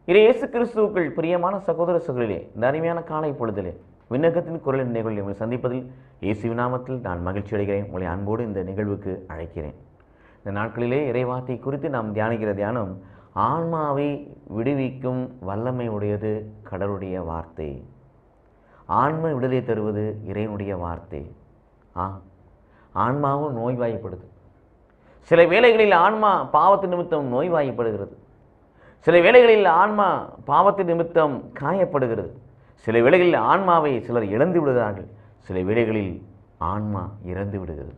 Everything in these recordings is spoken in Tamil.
இது இயேசு கிறிஸ்துவுக்குள் பிரியமான சகோதர சகோதரிலே இந்த அருமையான காலை பொழுதிலே விண்ணகத்தின் குரலின் நிகழ்வில் உங்களை சந்திப்பதில் இயேசு நாமத்தில் நான் மகிழ்ச்சி அடைகிறேன் உங்களை அன்போடு இந்த நிகழ்வுக்கு அழைக்கிறேன் இந்த நாட்களிலே இறைவார்த்தை குறித்து நாம் தியானிக்கிற தியானம் ஆன்மாவை விடுவிக்கும் வல்லமை உடையது கடவுளுடைய வார்த்தை ஆன்ம விடுதலை தருவது இறைவனுடைய வார்த்தை ஆ ஆன்மாவும் நோய்வாய்ப்படுது சில வேளைகளில் ஆன்மா பாவத்து நிமித்தம் நோய்வாய்ப்படுகிறது சில வேளைகளில் ஆன்மா பாவத்து நிமித்தம் காயப்படுகிறது சில வேளைகளில் ஆன்மாவை சிலர் இழந்து விடுகிறார்கள் சில வேளைகளில் ஆன்மா இறந்து விடுகிறது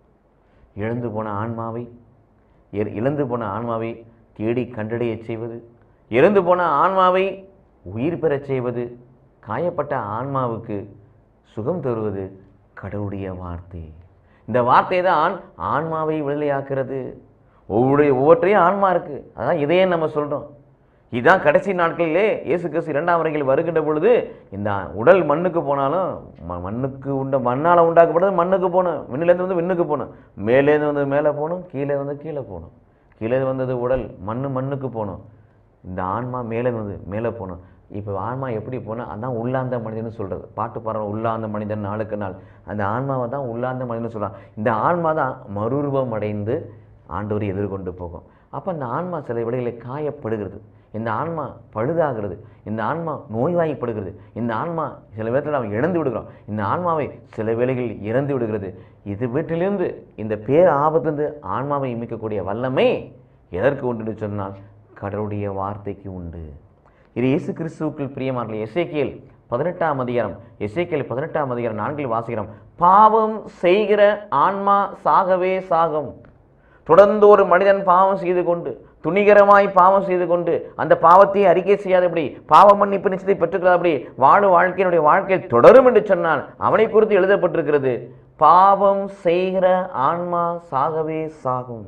இழந்து போன ஆன்மாவை இற- இழந்து போன ஆன்மாவை தேடி கண்டடையச் செய்வது இறந்து போன ஆன்மாவை உயிர் பெறச் செய்வது காயப்பட்ட ஆன்மாவுக்கு சுகம் தருவது கடவுளுடைய வார்த்தை இந்த வார்த்தை தான் ஆன்மாவை விடுதலையாக்குறது ஒவ்வொரு ஒவ்வொன்றையும் ஆன்மா இருக்குது அதான் இதையே நம்ம சொல்கிறோம் இதுதான் கடைசி நாட்களிலே இயேசு கிறிஸ்து இரண்டாம் வரையில் வருகின்ற பொழுது இந்த உடல் மண்ணுக்கு போனாலும் ம- மண்ணுக்கு உண்ட மண்ணால் உண்டாக்கப்பட்டது மண்ணுக்கு போகணும் விண்ணிலேருந்து வந்து விண்ணுக்கு போகணும் மேலேருந்து வந்து மேலே போகணும் கீழே வந்து கீழே போகணும் கீழே வந்தது உடல் மண்ணு மண்ணுக்கு போகணும் இந்த ஆன்மா மேலே வந்து மேலே போகணும் இப்போ ஆன்மா எப்படி போனால் அதான் உள்ளார்ந்த மனிதன் சொல்கிறது பாட்டு பாடுற உள்ளார்ந்த மனிதன் நாளுக்கு நாள் அந்த ஆன்மாவை தான் உள்ளார்ந்த மனிதன் சொல்கிறான் இந்த ஆன்மா தான் மறுரூபம் அடைந்து ஆண்டவரை எதிர்கொண்டு போகும் அப்போ அந்த ஆன்மா சில வேளைகளில் காயப்படுகிறது இந்த ஆன்மா பழுதாகிறது இந்த ஆன்மா நோய்வாய்ப்படுகிறது இந்த ஆன்மா சில விதத்தில் அவன் இழந்து விடுகிறோம் இந்த ஆன்மாவை சில வேளைகளில் இறந்து விடுகிறது இது வீட்டிலிருந்து இந்த பேர் ஆபத்திலிருந்து ஆன்மாவை இமிக்கக்கூடிய வல்லமை எதற்கு உண்டு என்று சொன்னால் கடவுளுடைய வார்த்தைக்கு உண்டு இது இயேசு கிறிஸ்துவுக்குள் பிரியமானது எசேக்கியேல் பதினெட்டாம் அதிகாரம் எசேக்கியேல் பதினெட்டாம் அதிகாரம் நான்கில் வாசிக்கிறோம் பாவம் செய்கிற ஆன்மா சாகவே சாகும் தொடர்ந்து ஒரு மனிதன் பாவம் செய்து கொண்டு துணிகரமாய் பாவம் செய்து கொண்டு அந்த பாவத்தை அறிக்கை செய்யாதபடி பாவ மன்னிப்பு நிச்சயத்தை பெற்றுக்கொள்ளாதபடி வாழும் வாழ்க்கையினுடைய வாழ்க்கை தொடரும் என்று சொன்னால் அவனை குறித்து எழுதப்பட்டிருக்கிறது பாவம் செய்கிற ஆன்மா சாகவே சாகும்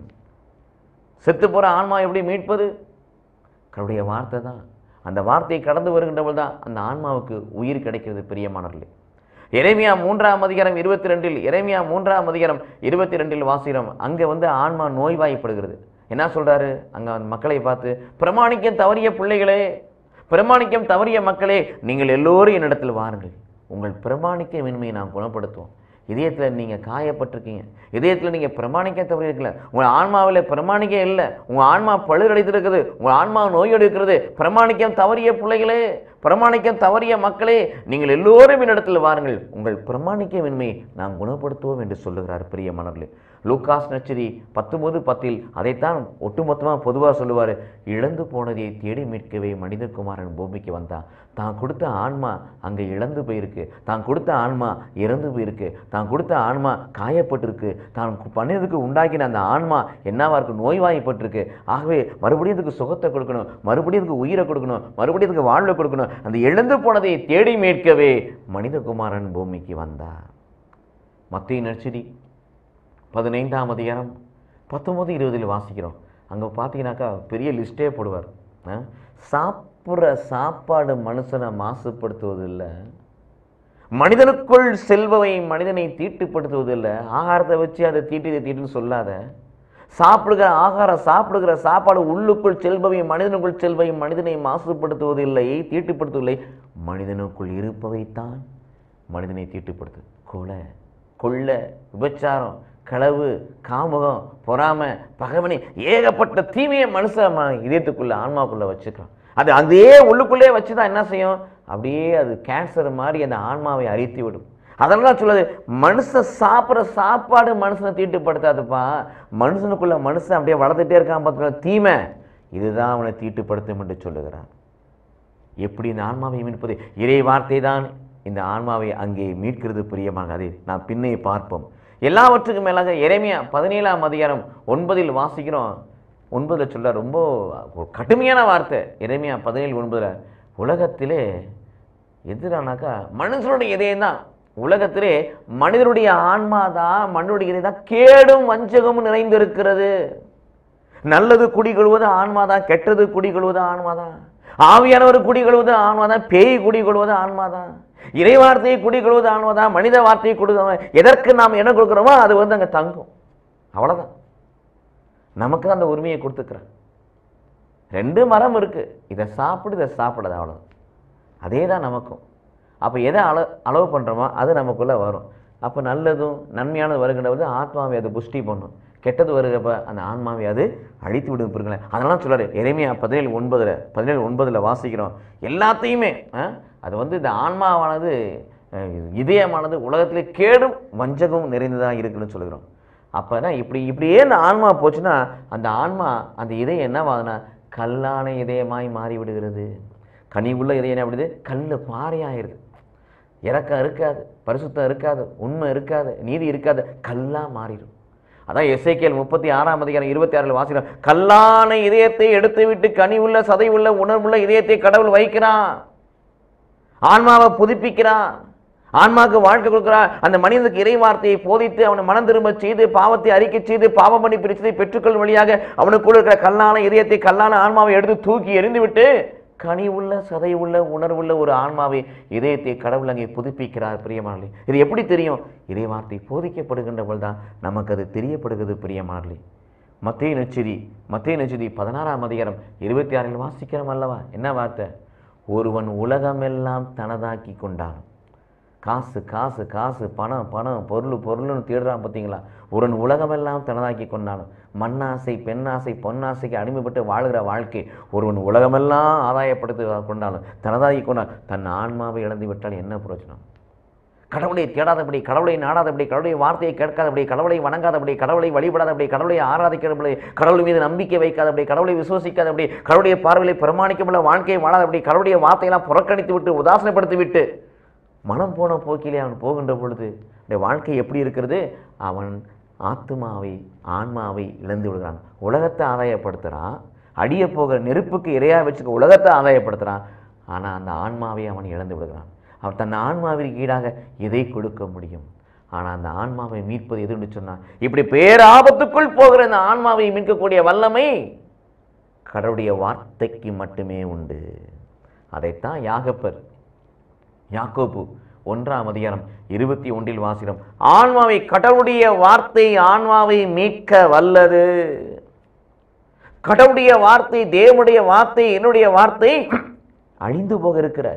செத்து போற ஆன்மா எப்படி மீட்பது கடவுளுடைய வார்த்தை தான் அந்த வார்த்தையை கடந்து வருகின்றவள் தான் அந்த ஆன்மாவுக்கு உயிர் கிடைக்கிறது பிரியமானவர்களே எரேமியா மூன்றாம் அதிகாரம் இருபத்தி ரெண்டில் எரேமியா மூன்றாம் அதிகாரம் இருபத்தி ரெண்டில் வாசிக்கிறோம் அங்கே வந்து ஆன்மா நோய்வாய்ப்படுகிறது என்ன சொல்றாரு அங்க அந்த மக்களை பார்த்து பிரமாணிக்கம் தவறிய பிள்ளைகளே பிரமாணிக்கம் தவறிய மக்களே நீங்கள் எல்லோரும் என்னிடத்தில் வாருங்கள் உங்கள் பிரமாணிக்க மின்மையை நான் குணப்படுத்துவோம் இதயத்தில் நீங்கள் காயப்பட்டிருக்கீங்க இதயத்தில் நீங்கள் பிரமாணிக்க தவறி இருக்கல உங்கள் ஆன்மாவில் பிரமாணிக்கம் இல்லை உங்கள் ஆன்மா பழுதடைத்திருக்குது உங்கள் ஆன்மா நோயோடு இருக்கிறது பிரமாணிக்கம் தவறிய பிள்ளைகளே பிரமாணிக்கம் தவறிய மக்களே நீங்கள் எல்லோரும் என்னிடத்தில் வாருங்கள் உங்கள் பிரமாணிக்கமின்மையை நாம் குணப்படுத்துவோம் என்று சொல்லுகிறார் பிரியமானவர்களே லூக்காஸ் நச்சரி பத்தொன்பது பத்தில் அதைத்தான் ஒட்டுமொத்தமாக பொதுவாக சொல்லுவார் இழந்து போனதை தேடி மீட்கவே மனிதகுமாரன் பூமிக்கு வந்தான் தான் கொடுத்த ஆன்மா அங்கே இழந்து போயிருக்கு தான் கொடுத்த ஆன்மா இறந்து போயிருக்கு தான் கொடுத்த ஆன்மா காயப்பட்டிருக்கு தான் கு- பண்ணியதுக்கு உண்டாக்கின அந்த ஆன்மா என்னவா இருக்கு நோய்வாய்ப்பட்டிருக்கு ஆகவே மறுபடியும் இதுக்கு சுகத்தை கொடுக்கணும் மறுபடியும் இதுக்கு உயிரை கொடுக்கணும் மறுபடியும் இதுக்கு வாழ்வை கொடுக்கணும் அந்த இழந்து போனதை தேடி மீட்கவே மனிதகுமாரன் பூமிக்கு வந்தார் மத்திய நர்சரி பதினைந்தாம் அதிகாரம் பத்தொம்பது இருபதில் வாசிக்கிறோம் அங்கே பார்த்தீங்கன்னாக்கா பெரிய லிஸ்ட்டே போடுவார் ஆ? சாப்பிட்ற சாப்பாடு மனுஷனை மாசுபடுத்துவதில்லை மனிதனுக்குள் செல்பவை மனிதனை தீட்டுப்படுத்துவதில்லை ஆகாரத்தை வச்சு அதை தீட்டு இதை தீட்டுன்னு சொல்லாத சாப்பிடுகிற ஆகாரம் சாப்பிடுகிற சாப்பாடு உள்ளுக்குள் செல்பவை மனிதனுக்குள் செல்பவை மனிதனை மாசுபடுத்துவதில்லை தீட்டுப்படுத்துவதில்லை மனிதனுக்குள் இருப்பவைத்தான் மனிதனை தீட்டுப்படுத்து கொலை கொள்ள விபச்சாரம் களவு காமுகம் பொறாமை பகைவனை ஏகப்பட்ட தீமையை மனுஷன் ம- இதயத்துக்குள்ள ஆன்மாக்குள்ள வச்சுக்கிறான் அது அதே உள்ளுக்குள்ளே வச்சு தான் என்ன செய்யும் அப்படியே அது கேன்சர் மாதிரி அந்த ஆன்மாவை அரித்து விடும் அதனால தான் சொல்லுது மனுஷன் சாப்பிட்ற சாப்பாடு மனுஷனை தீட்டுப்படுத்தாதுப்பா மனுஷனுக்குள்ள மனுஷன் அப்படியே வளர்த்துட்டே இருக்கான் பார்த்துக்கலாம் தீமை இதுதான் அவனை தீட்டுப்படுத்தும் என்று சொல்லுகிறான் எப்படி இந்த ஆன்மாவை மீட்பது இறை வார்த்தை தான் இந்த ஆன்மாவை அங்கே மீட்கிறது பிரியமாக அதை நாம் பின்னே பார்ப்போம் எல்லாவற்றுக்கும் மேலாக எரேமியா பதினேழாம் அதிகாரம் ஒன்பதில் வாசிக்கிறோம் ஒன்பதில் சொல்ல ரொம்ப ஒரு கடுமையான வார்த்தை எரேமியா பதினேழு ஒன்பதில் உலகத்திலே எதிரானாக்கா மனுஷனுடைய இதயம் தான் உலகத்திலே மனிதனுடைய ஆன்மா தான் மனிதனுடைய இதயம் தான் கேடும் வஞ்சகமும் நிறைந்திருக்கிறது நல்லது குடிகொள்வது ஆன்மாதான் கெட்டது குடிகொள்வது ஆன்மாதான் ஆவியானவர் குடிகொள்வது ஆன்மாதான் பேய் குடிகொள்வது ஆன்மாதான் இறை வார்த்தையை குடிகொள்வது ஆன்மாதான் மனித வார்த்தையை கொடுக்க எதற்கு நாம் என்ன கொடுக்குறோமோ அது வந்து அங்கே தங்கும் அவ்வளோதான் நமக்கு அந்த உரிமையை கொடுத்துக்கிறேன் ரெண்டு மரம் இருக்கு இதை சாப்பிடு இதை சாப்பிடாது அவ்வளோ அதே தான் நமக்கும் அப்போ எதை அள அளவு பண்ணுறோமோ அது நமக்குள்ளே வரும் அப்போ நல்லதும் நன்மையானது வருகின்ற போது ஆத்மாவை அது புஷ்டி பண்ணும் கெட்டது வருகிறப்ப அந்த ஆன்மாவை அது அழித்து விடும் பிறகுங்களேன் அதெல்லாம் சொல்றாரு எளிமையா பதினேழு ஒன்பதில் பதினேழு ஒன்பதில் வாசிக்கிறோம் எல்லாத்தையுமே ஆ, அது வந்து இந்த ஆன்மாவானது அஹ், இதயமானது உலகத்திலே கேடும் வஞ்சகம் நிறைந்ததாக இருக்குன்னு சொல்லுகிறோம் அப்போனா இப்படி இப்படியே இந்த ஆன்மா போச்சுன்னா அந்த ஆன்மா அந்த இதயம் என்னவாகுதுன்னா கல்லான இதயமாய் மாறி விடுகிறது கனி உள்ள இதயம் என்ன விடுது கல் பாறையாயிருது இறக்கம் இருக்காது பரிசுத்தம் இருக்காது உண்மை இருக்காது நீதி இருக்காது கல்லாக மாறிடும் அதான் எஸ்ஐகேல் முப்பத்தி ஆறாம் அதிகாரம் இருபத்தி ஆறில் வாசிக்கிறோம் கல்லான இதயத்தை எடுத்து விட்டு கனி உள்ள சதை உள்ள உணர்வுள்ள இதயத்தை கடவுள் வைக்கிறான் ஆன்மாவை புதுப்பிக்கிறான் ஆன்மாவுக்கு வாழ்க்கை கொடுக்கிறான் அந்த மனிதனுக்கு இறை வார்த்தையை போதித்து அவனை மனம் திரும்ப செய்து பாவத்தை அறிக்கை செய்து பாவம் பண்ணி பிரிச்சதை பெற்றுக்கொள் வழியாக அவனுக்குள்ள இருக்கிற கல்லான இதயத்தை கல்லான ஆன்மாவை எடுத்து தூக்கி எறிந்து விட்டு கனி உள்ள சதை உள்ள உணர்வுள்ள ஒரு ஆன்மாவை இதயத்தை கடவுள் அங்கே புதுப்பிக்கிறார் பிரியமானே இது எப்படி தெரியும் இறை வார்த்தை போதிக்கப்படுகின்ற போதுதான் நமக்கு அது தெரியப்படுகிறது பிரியமானே மத்திய நெச்சிரி மத்திய நெச்சிரி பதினாறாம் அதிகாரம் இருபத்தி ஆறில் வாசிக்கிறோம் அல்லவா என்ன வார்த்தை ஒருவன் உலகமெல்லாம் தனதாக்கி கொண்டான் காசு காசு காசு பணம் பணம் பொருள் பொருள்னு தேடுறான் பார்த்தீங்களா ஒருவன் உலகமெல்லாம் தனதாக்கி கொண்டாலும் மண்ணாசை பெண்ணாசை பொன்னாசைக்கு அடிமைப்பட்டு வாழ்கிற வாழ்க்கை ஒருவன் உலகமெல்லாம் ஆதாயப்படுத்தி கொண்டாலும் தனதாக்கி கொண்டால் தன் ஆன்மாவை இழந்து விட்டால் என்ன பிரயோஜனம் கடவுளை தேடாதபடி கடவுளை நாடாதபடி கடவுளுடைய வார்த்தையை கேட்காதபடி கடவுளை வணங்காதபடி கடவுளை வழிபடாதபடி கடவுளை ஆராதிக்காதபடி கடவுள் மீது நம்பிக்கை வைக்காதபடி கடவுளை விசுவசிக்காதபடி கடவுளுடைய பார்வையை பிரமாணிக்கமுள்ள வாழ்க்கையை வாழாதபடி கடவுளுடைய வார்த்தையெல்லாம் புறக்கணித்து விட்டு உதாசனப்படுத்தி விட்டு மனம் போன போக்கிலே அவன் போகின்ற பொழுது இந்த வாழ்க்கை எப்படி இருக்கிறது அவன் ஆத்மாவை ஆன்மாவை இழந்து விடுகிறான் உலகத்தை ஆதாயப்படுத்துகிறான் அடிய போகிற நெருப்புக்கு இரையாக வச்சுக்க உலகத்தை ஆதாயப்படுத்துகிறான் ஆனால் அந்த ஆன்மாவை அவன் இழந்து விடுகிறான் அவன் தன் ஆன்மாவிற்கு ஈடாக எதை கொடுக்க முடியும் ஆனால் அந்த ஆன்மாவை மீட்பது எதுன்னு சொன்னான் இப்படி பேராபத்துக்குள் போகிற இந்த ஆன்மாவை மீட்கக்கூடிய வல்லமை கடவுளுடைய வார்த்தைக்கு மட்டுமே உண்டு அதைத்தான் யாகப்பர் யாக்கோபு ஒன்றாம் அதிகாரம் இருபத்தி ஒன்றில் வாசிக்கிறோம் ஆன்மாவை கடவுளுடைய வார்த்தை ஆன்மாவை மீட்க வல்லது கடவுளுடைய வார்த்தை தேவனுடைய வார்த்தை என்னுடைய வார்த்தை அழிந்து போக இருக்கிற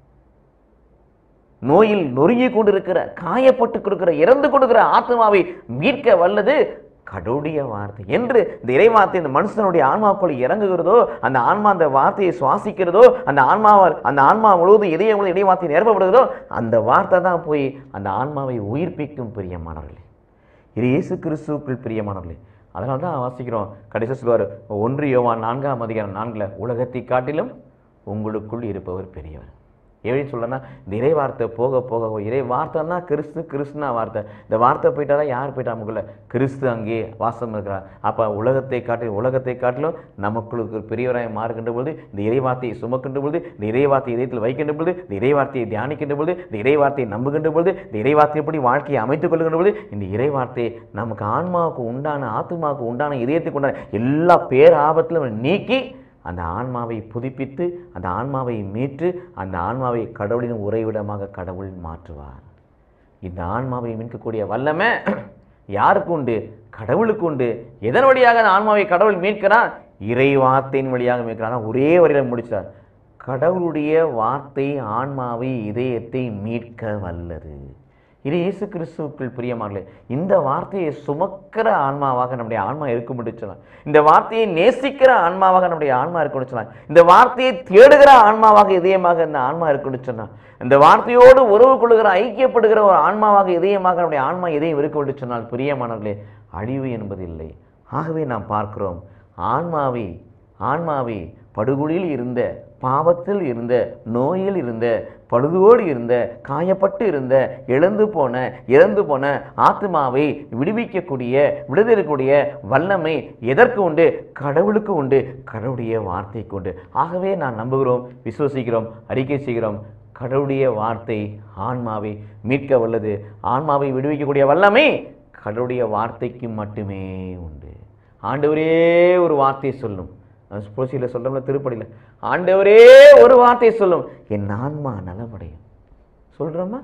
நோயில் நொறுங்கி கொண்டிருக்கிற காயப்பட்டு கொடுக்கிற இறந்து கொடுக்கிற ஆத்மாவை மீட்க வல்லது கடவுளுடைய வார்த்தை என்று இந்த இறை வார்த்தை இந்த மனுஷனுடைய ஆன்மாக்குள் இறங்குகிறதோ அந்த ஆன்மா அந்த வார்த்தையை சுவாசிக்கிறதோ அந்த ஆன்மாவை அந்த ஆன்மா முழுவதும் இதயம் முழுவதும் இறை வார்த்தை நிரப்பப்படுகிறதோ அந்த வார்த்தை தான் போய் அந்த ஆன்மாவை உயிர்ப்பிக்கும் பிரியமானவர்களே இது இயேசு கிறிஸ்துவுக்குள் பிரியமானவர்களே அதனால தான் வாசிக்கிறோம் கடைசி சொல்வார் ஒன்று யோவான் நான்காம் அதிகாரம் நான்கில் உலகத்தை காட்டிலும் உங்களுக்குள் இருப்பவர் பெரியவர் எப்படி சொல்லனா இந்த இறை வார்த்தை போக போக இறை வார்த்தைன்னா கிறிஸ்து கிறிஸ்துனா வார்த்தை இந்த வார்த்தை போயிட்டா யார் போயிட்டா நமக்குள்ள கிறிஸ்து அங்கே வாசம் இருக்கிறார் அப்போ உலகத்தை காட்டி உலகத்தை காட்டிலும் நமக்குள்ளுக்கு பெரியவராய் மாறுகின்ற பொழுது இந்த இறை வார்த்தையை சுமக்கின்ற பொழுது இந்த இறை வார்த்தையை இதயத்தில் வைக்கின்ற பொழுது இந்த இறை வார்த்தையை தியானிக்கின்ற பொழுது இந்த இறை வார்த்தையை நம்புகின்ற பொழுது இந்த இறை வார்த்தை எப்படி வாழ்க்கையை அமைத்துக் கொள்கின்ற பொழுது இந்த இறை வார்த்தையை நமக்கு ஆன்மாவுக்கு உண்டான ஆத்மாவுக்கு உண்டான இதயத்துக்கு உண்டான எல்லா பேராபத்திலும் நீக்கி அந்த ஆன்மாவை புதுப்பித்து அந்த ஆன்மாவை மீட்டு அந்த ஆன்மாவை கடவுளின் உறைவிடமாக கடவுள் மாற்றுவார் இந்த ஆன்மாவை மீட்கக்கூடிய வல்லமை யாருக்கு உண்டு கடவுளுக்கு உண்டு எதன் வழியாக அந்த ஆன்மாவை கடவுள் மீட்கிறான் இறை வார்த்தையின் வழியாக மீட்கிறான் ஒரே வரியில் முடிச்சார் கடவுளுடைய வார்த்தை ஆன்மாவை இதயத்தை மீட்க வல்லது இது இயேசு கிறிஸ்துவுக்குள் பிரியமானே இந்த வார்த்தையை சுமக்கிற ஆன்மாவாக நம்முடைய ஆன்மா இருக்கும் சொன்னார் இந்த வார்த்தையை நேசிக்கிற ஆன்மாவாக நம்முடைய ஆன்மா இருக்கும்னு சொன்னார் இந்த வார்த்தையை தேடுகிற ஆன்மாவாக இதயமாக இந்த ஆன்மா இருக்கும்னு சொன்னார் இந்த வார்த்தையோடு உறவு கொள்ளுகிற ஐக்கியப்படுகிற ஒரு ஆன்மாவாக இதயமாக நம்முடைய ஆன்மா இதயம் இருக்கும் என்று சொன்னால் பிரியமானவர்களே அழிவு என்பது இல்லை ஆகவே நாம் பார்க்கிறோம் ஆன்மாவை ஆன்மாவை படுகொலியில் இருந்த பாவத்தில் இருந்த நோயில் இருந்த பழுதோடு இருந்த காயப்பட்டு இருந்த இழந்து போன இறந்து போன ஆத்மாவை விடுவிக்கக்கூடிய விடுதலைக்கூடிய வல்லமை எதற்கு உண்டு கடவுளுக்கு உண்டு கடவுளுடைய வார்த்தைக்கு உண்டு ஆகவே நான் நம்புகிறோம் விசுவசிக்கிறோம் அறிக்கை செய்கிறோம் கடவுளுடைய வார்த்தை ஆன்மாவை மீட்க வல்லது ஆன்மாவை விடுவிக்கக்கூடிய வல்லமை கடவுளுடைய வார்த்தைக்கு மட்டுமே உண்டு ஆண்டவரே ஒரு வார்த்தை சொல்லும் புரட்சியில் சொல்கிறோம்ல திருப்படியில் ஆண்டவரே ஒரு வார்த்தை சொல்லும் என் ஆன்மா நலமடையும் சொல்கிறோமா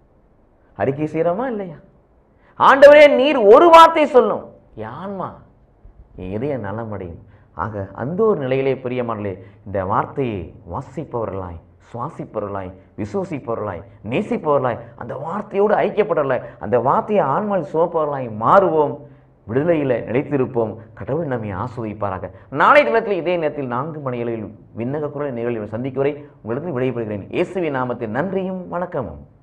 அறிக்கை செய்கிறோமா இல்லையா ஆண்டவரே நீர் ஒரு வார்த்தை சொல்லும் என் ஆன்மா என் இதய நலமடையும் ஆக அந்த ஒரு நிலையிலே பிரியமானலே இந்த வார்த்தையை வாசிப்பவர்களாய் சுவாசிப்பவர்களாய் விசுவசிப்பவர்களாய் நேசிப்பவர்களாய் அந்த வார்த்தையோடு ஐக்கியப்படலாய் அந்த வார்த்தையை ஆன்மல் சுமப்பவர்களாய் மாறுவோம் விடுதலையில் நிலைத்திருப்போம் கடவுள் நம்மை ஆஸ்வதிப்பாராக நாளை தினத்தில் இதே நேரத்தில் நான்கு மணிகளில் விண்ணக குரல் நிகழ்வில் சந்திக்கும் வரை உங்களிடத்தில் விடைபெறுகிறேன் இயேசுவின் நாமத்தில் நன்றியும் வணக்கமும்